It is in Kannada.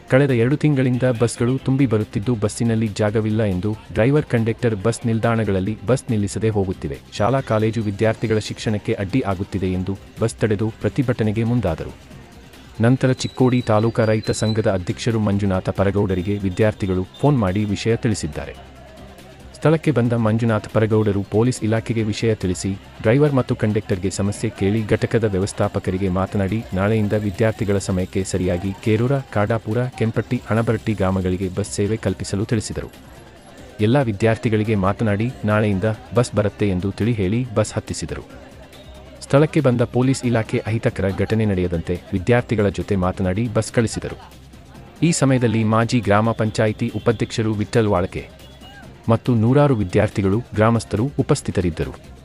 ಕಳೆದ ಎರಡು ತಿಂಗಳಿಂದ ಬಸ್ಗಳು ತುಂಬಿ ಬರುತ್ತಿದ್ದು ಬಸ್ಸಿನಲ್ಲಿ ಜಾಗವಿಲ್ಲ ಎಂದು ಡ್ರೈವರ್ ಕಂಡಕ್ಟರ್ ಬಸ್ ನಿಲ್ದಾಣಗಳಲ್ಲಿ ಬಸ್ ನಿಲ್ಲಿಸದೆ ಹೋಗುತ್ತಿವೆ ಶಾಲಾ ಕಾಲೇಜು ವಿದ್ಯಾರ್ಥಿಗಳ ಶಿಕ್ಷಣಕ್ಕೆ ಅಡ್ಡಿ ಆಗುತ್ತಿದೆ ಎಂದು ಬಸ್ ತಡೆದು ಪ್ರತಿಭಟನೆಗೆ ಮುಂದಾದರು ನಂತರ ಚಿಕ್ಕೋಡಿ ತಾಲೂಕಾ ರೈತ ಸಂಘದ ಅಧ್ಯಕ್ಷರು ಮಂಜುನಾಥ ಪರಗೌಡರಿಗೆ ವಿದ್ಯಾರ್ಥಿಗಳು ಫೋನ್ ಮಾಡಿ ವಿಷಯ ತಿಳಿಸಿದ್ದಾರೆ ಸ್ಥಳಕ್ಕೆ ಬಂದ ಮಂಜುನಾಥ್ ಪರಗೌಡರು ಪೊಲೀಸ್ ಇಲಾಖೆಗೆ ವಿಷಯ ತಿಳಿಸಿ ಡ್ರೈವರ್ ಮತ್ತು ಕಂಡಕ್ಟರ್ಗೆ ಸಮಸ್ಯೆ ಕೇಳಿ ಘಟಕದ ವ್ಯವಸ್ಥಾಪಕರಿಗೆ ಮಾತನಾಡಿ ನಾಳೆಯಿಂದ ವಿದ್ಯಾರ್ಥಿಗಳ ಸಮಯಕ್ಕೆ ಸರಿಯಾಗಿ ಕೇರೂರ ಕಾಡಾಪುರ ಕೆಂಪಟ್ಟಿ ಹಣಬರಟ್ಟಿ ಗ್ರಾಮಗಳಿಗೆ ಬಸ್ ಸೇವೆ ಕಲ್ಪಿಸಲು ತಿಳಿಸಿದರು ಎಲ್ಲ ವಿದ್ಯಾರ್ಥಿಗಳಿಗೆ ಮಾತನಾಡಿ ನಾಳೆಯಿಂದ ಬಸ್ ಬರುತ್ತೆ ಎಂದು ತಿಳಿ ಹೇಳಿ ಬಸ್ ಹತ್ತಿಸಿದರು ಸ್ಥಳಕ್ಕೆ ಬಂದ ಪೊಲೀಸ್ ಇಲಾಖೆ ಅಹಿತಕರ ಘಟನೆ ನಡೆಯದಂತೆ ವಿದ್ಯಾರ್ಥಿಗಳ ಜೊತೆ ಮಾತನಾಡಿ ಬಸ್ ಕಳಿಸಿದರು ಈ ಸಮಯದಲ್ಲಿ ಮಾಜಿ ಗ್ರಾಮ ಪಂಚಾಯಿತಿ ಉಪಾಧ್ಯಕ್ಷರು ವಿಠ್ಠಲ್ ವಾಳಕೆ ಮತ್ತು ನೂರಾರು ವಿದ್ಯಾರ್ಥಿಗಳು ಗ್ರಾಮಸ್ಥರು ಉಪಸ್ಥಿತರಿದ್ದರು